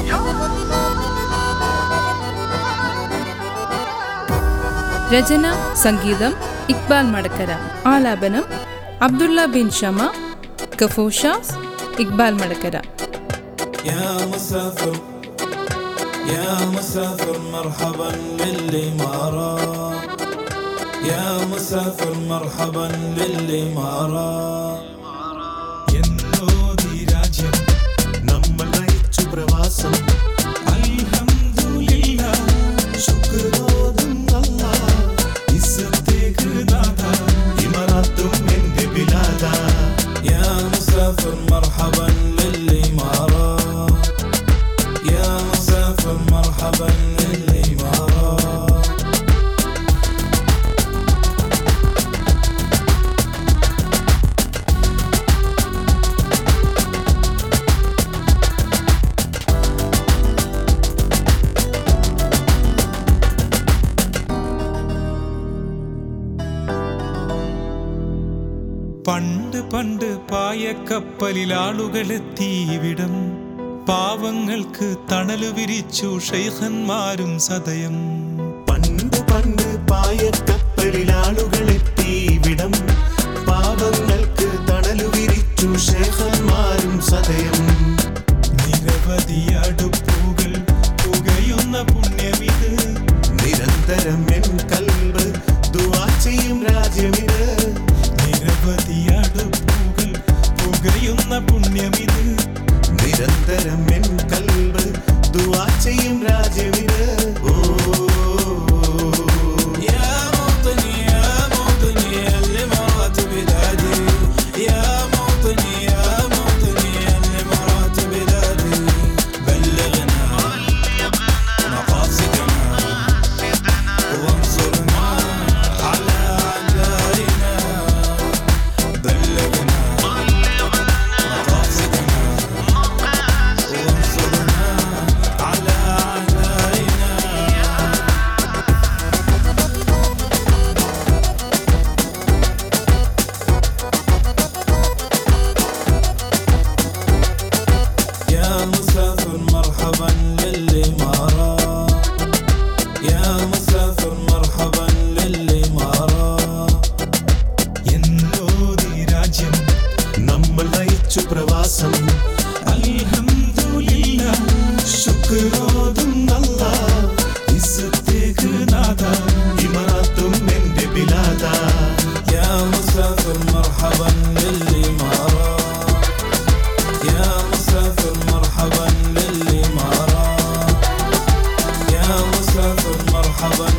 രചന സംഗീതം ഇക്ബാൽ മടക്കര ആലാപനം അബ്ദുള്ള ബിൻ ഷമ കഫൂഷാസ് ഇക്ബാൽ മടക്കര يا مسافر يا مسافر مرحبا للي ما راه يا مسافر مرحبا للي ما راه എന്നോദി രാജ്യം നമ്മൾ നയിച്ചു പ്രവാസം അൽഹംദുലില്ല ശുക്രോതും അല്ലാ ഇസ്സത്തേക്ക് നാഥ ഇമറാത്തും എന്റെ ബിലാദ يا مسافر مرحبا للي ما راه يا مسافر مرحبا للي ما راه പണ്ട് പണ്ട് പായക്കപ്പലിൽ ആളുകളെത്തി ഇവിടം പാവങ്ങൾക്ക് തണല് വിരിച്ചു ഷെയ്ഖന്മാരും സദയം പണ്ട് പണ്ട് പായക്കപ്പലിൽ ആളുകളെത്തി ഇവിടം പാവങ്ങൾക്ക് തണലു വിരിച്ചു ശേഖന്മാരും സദയം നിരവധി അടുപ്പുകൾ പുകയുന്ന പുണ്യമിത് നിരന്തരം എൻ കൽബ് ദുആ ചെയ്യും രാജ്യമിത് നിരവധി അടുപ്പുകൾ പുകയുന്ന പുണ്യമിത് നിരന്തരം എൻ കൽബ് ദുആ ചെയ്യും രാജ്യമിത് ഓ يا موطني يا موطني اللي مرات بلادي يا موطني يا موطني اللي مرات بلادي بلغنا مقاصدنا وانصرنا على أعدائنا بلغنا مقاصدنا وانصرنا على أعدائنا يا مسافر مرحبا للي ما راه يا مسافر مرحبا للي ما راه എന്നോദി രാജ്യം നമ്മൾ നയിച്ചു പ്രവാസം അൽഹംദുലില്ല ശുക്രോതും അല്ലാ ഇസ്സത്തേക്ക് നാഥ ഇമറാത്തും എന്റെ ബിലാദ يا مسافر مرحبا للي ما راه يا مسافر مرحبا للي ما راه يا مسافر مرحبا